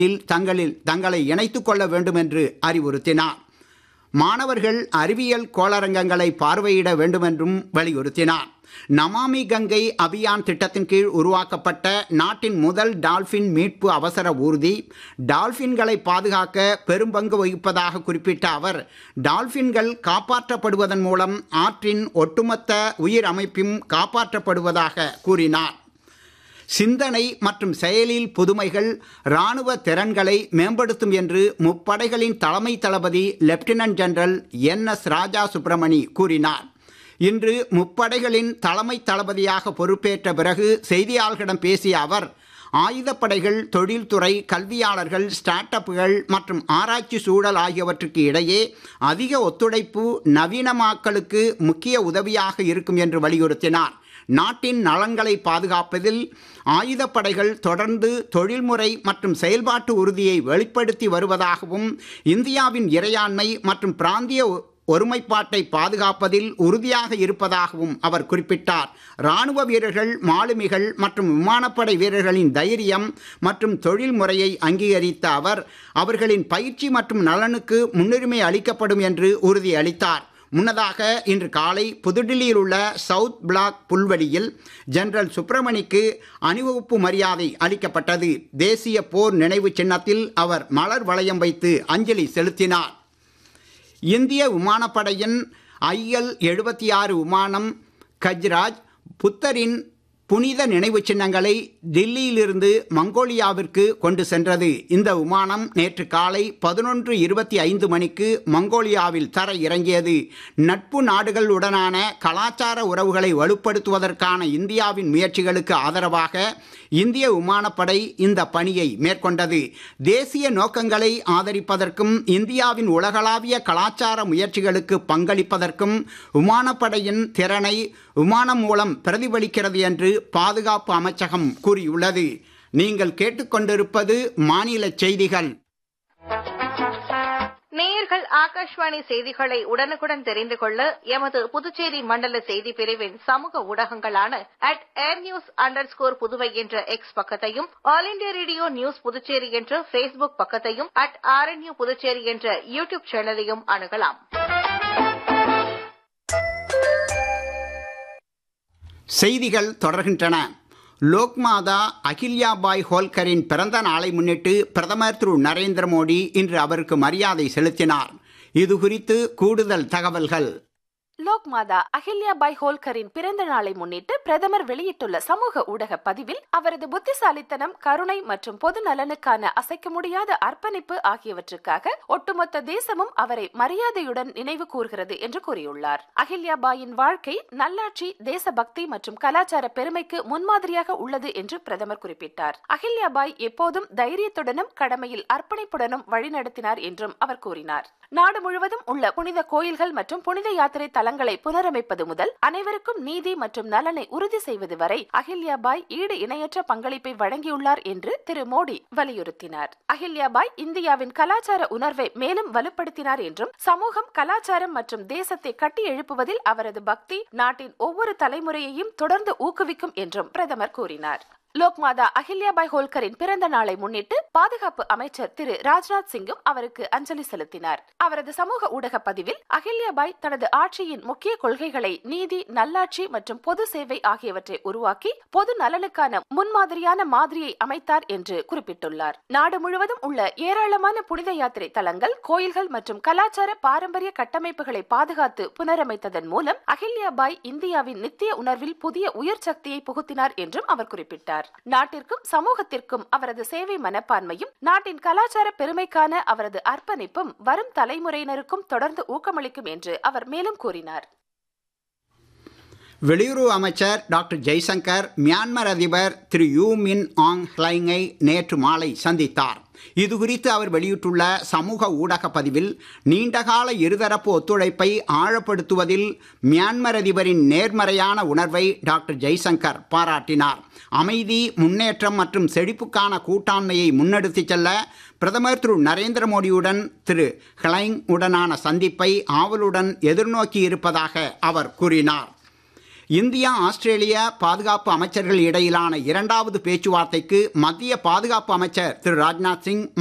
தங்களில் தங்களை இணைத்துக் கொள்ள வேண்டும் என்று அறிவுறுத்தினார் மாணவர்கள் அறிவியல் கோளரங்கங்களை பார்வையிட வேண்டும் என்றும் வலியுறுத்தினார் நமாமி கங்கை அபியான் திட்டத்தின் கீழ் உருவாக்கப்பட்ட நாட்டின் முதல் டால்பின் மீட்பு அவசர ஊர்தி டால்பின்களை பாதுகாக்க பெரும்பங்கு வகிப்பதாக குறிப்பிட்ட அவர் டால்பின்கள் காப்பாற்றப்படுவதன் மூலம் ஆற்றின் ஒட்டுமொத்த உயிர் அமைப்பும் காப்பாற்றப்படுவதாக கூறினார் சிந்தனை மற்றும் செயலில் புதுமைகள் இராணுவ திறன்களை மேம்படுத்தும் என்று முப்படைகளின் தலைமை தளபதி lieutenant general N S Raja Subramani கூறினார் இன்று முப்படைகளின் தலைமை தளபதியாக பொறுப்பேற்ற பிறகு செய்தியாளர்களிடம் பேசிய அவர் ஆயுதப்படைகள் தொழில்துறை கல்வியாளர்கள் ஸ்டார்ட் அப்புகள் மற்றும் ஆராய்ச்சி சூழல் ஆகியவற்றுக்கு இடையே அதிக ஒத்துழைப்பு நவீனமாக்கலுக்கு முக்கிய உதவியாக இருக்கும் என்று வலியுறுத்தினார் நாட்டின் நலன்களை பாதுகாப்பதில் ஆயுதப்படைகள் தொடர்ந்து தொழில்முறை மற்றும் செயல்பாட்டு உறுதியை வெளிப்படுத்தி வருவதாகவும் இந்தியாவின் இறையாண்மை மற்றும் பிராந்திய ஒருமைப்பாட்டை பாதுகாப்பதில் உறுதியாக இருப்பதாகவும் அவர் குறிப்பிட்டார் ராணுவ வீரர்கள் மாலுமிகள் மற்றும் விமானப்படை வீரர்களின் தைரியம் மற்றும் தொழில் முறையை அங்கீகரித்த அவர் அவர்களின் பயிற்சி மற்றும் நலனுக்கு முன்னுரிமை அளிக்கப்படும் என்று உறுதியளித்தார் முன்னதாக இன்று காலை புதுடில்லியில் உள்ள சவுத் பிளாக் புல்வெளியில் ஜெனரல் சுப்பிரமணிக்கு அணிவகுப்பு மரியாதை அளிக்கப்பட்டது தேசிய போர் நினைவு சின்னத்தில் அவர் மலர் வளையம் வைத்து அஞ்சலி செலுத்தினார் இந்திய விமானப்படையின் ஐஎல் எழுபத்தி ஆறு விமானம் கஜ்ராஜ் புத்தரின் புனித நினைவு சின்னங்களை டில்லியிலிருந்து மங்கோலியாவிற்கு கொண்டு சென்றது இந்த விமானம் நேற்று காலை பதினொன்று இருபத்தி ஐந்து மணிக்கு மங்கோலியாவில் தர இறங்கியது நட்பு நாடுகளுடனான கலாச்சார உறவுகளை வலுப்படுத்துவதற்கான இந்தியாவின் முயற்சிகளுக்கு ஆதரவாக இந்திய விமானப்படை இந்த பணியை மேற்கொண்டது தேசிய நோக்கங்களை ஆதரிப்பதற்கும் இந்தியாவின் உலகளாவிய கலாச்சார முயற்சிகளுக்கு பங்களிப்பதற்கும் விமானப்படையின் திறனை விமானம் மூலம் பிரதிபலிக்கிறது என்று பாதுகாப்பு அமைச்சகம் கூறியுள்ளது நீங்கள் கேட்டுக்கொண்டிருப்பது மாநில செய்திகள் நேயர்கள் ஆகாஷ்வாணி செய்திகளை உடனுக்குடன் தெரிந்து கொள்ள எமது புதுச்சேரி மண்டல செய்தி பிரிவின் சமூக ஊடகங்களான அட் ஏர் நியூஸ் அண்டர் ஸ்கோர் புதுவை என்ற எக்ஸ் பக்கத்தையும் All India Radio news Puducherry என்ற பேஸ்புக் பக்கத்தையும் அட் ஆர்என்யூ புதுச்சேரி என்ற யூ டியூப் சேனலையும் அணுகலாம் செய்திகள் தொடர்கின்றன லோக்மாதா அகில்யாபாய் ஹோல்கரின் பிறந்த நாளை முன்னிட்டு பிரதமர் திரு நரேந்திர மோடி இன்று அவருக்கு மரியாதை செலுத்தினார் இது குறித்து கூடுதல் தகவல்கள் லோக் மாதா அகில்யாபாய் ஹோல்கரின் பிறந்த நாளை முன்னிட்டு பிரதமர் வெளியிட்டுள்ள சமூக ஊடக பதிவில் அவரது புத்திசாலித்தனம் கருணை மற்றும் பொது நலனுக்கான அசைக்க முடியாத அர்ப்பணிப்பு ஆகியவற்றுக்காக ஒட்டுமொத்த தேசமும் அவரை மரியாதையுடன் நினைவு கூர்கிறது என்று கூறியுள்ளார் அகில்யாபாயின் வாழ்க்கை நல்லாட்சி தேசபக்தி மற்றும் கலாச்சார பெருமைக்கு முன்மாதிரியாக உள்ளது என்று பிரதமர் குறிப்பிட்டார் அகில்யாபாய் எப்போதும் தைரியத்துடனும் கடமையில் அர்ப்பணிப்புடனும் வழிநடத்தினார் என்றும் அவர் கூறினார் நாடு முழுவதும் உள்ள புனித கோயில்கள் மற்றும் புனித யாத்திரை தலங்களை புனரமைப்பது முதல் அனைவருக்கும் நீதி மற்றும் நலனை உறுதி செய்வது வரை அகில்யாபாய் ஈடு இணையற்ற பங்களிப்பை வழங்கியுள்ளார் என்று திரு மோடி வலியுறுத்தினார் அகில்யாபாய் இந்தியாவின் கலாச்சார உணர்வை மேலும் வலுப்படுத்தினார் என்றும் சமூகம் கலாச்சாரம் மற்றும் தேசத்தை கட்டி எழுப்புவதில் அவரது பக்தி நாட்டின் ஒவ்வொரு தலைமுறையையும் தொடர்ந்து ஊக்குவிக்கும் என்றும் பிரதமர் கூறினார் லோக்மாதா அகில்யாபாய் ஹோல்கரின் பிறந்த நாளை முன்னிட்டு பாதுகாப்பு அமைச்சர் திரு ராஜ்நாத் சிங்கும் அவருக்கு அஞ்சலி செலுத்தினார் அவரது சமூக ஊடக பதிவில் அகில்யாபாய் தனது ஆட்சியின் முக்கிய கொள்கைகளை நீதி நல்லாட்சி மற்றும் பொது சேவை ஆகியவற்றை உருவாக்கி பொது நலனுக்கான முன்மாதிரியான மாதிரியை அமைத்தார் என்று குறிப்பிட்டுள்ளார் நாடு முழுவதும் உள்ள ஏராளமான புனித யாத்திரை தலங்கள் கோயில்கள் மற்றும் கலாச்சார பாரம்பரிய கட்டமைப்புகளை பாதுகாத்து புனரமைத்ததன் மூலம் அகில்யாபாய் இந்தியாவின் நித்திய உணர்வில் புதிய உயர் சக்தியை புகுத்தினார் என்றும் அவர் குறிப்பிட்டார் கூறினார் நாட்டிற்கும் சமூகத்திற்கும் அவரது சேவை மனப்பான்மையும் நாட்டின் கலாச்சார பெருமைக்கான அவரது அர்ப்பணிப்பும் வரும் தலைமுறையினருக்கும் தொடர்ந்து ஊக்கமளிக்கும் என்று அவர் மேலும் கூறினார் வெளியுறவு அமைச்சர் டாக்டர் ஜெய்சங்கர் மியான்மர் அதிபர் திரு யூ மின் ஆங் ஹ்லைங்கை நேற்று மாலை சந்தித்தார் இது குறித்து அவர் வெளியிட்டுள்ள சமூக ஊடக பதிவில் நீண்டகால இருதரப்பு ஒத்துழைப்பை ஆழப்படுத்துவதில் மியான்மர் அதிபரின் நேர்மறையான உணர்வை டாக்டர் ஜெய்சங்கர் பாராட்டினார் அமைதி முன்னேற்றம் மற்றும் செழிப்புக்கான கூட்டாண்மையை முன்னெடுத்துச் செல்ல பிரதமர் திரு நரேந்திர மோடியுடன் திரு ஹ்லைங் உடனான சந்திப்பை ஆவலுடன் எதிர்நோக்கி இருப்பதாக அவர் கூறினார் இந்தியா ஆஸ்திரேலிய பாதுகாப்பு அமைச்சர்கள் இடையிலான இரண்டாவது பேச்சுவார்த்தைக்கு மத்திய பாதுகாப்பு அமைச்சர் திரு ராஜ்நாத் சிங்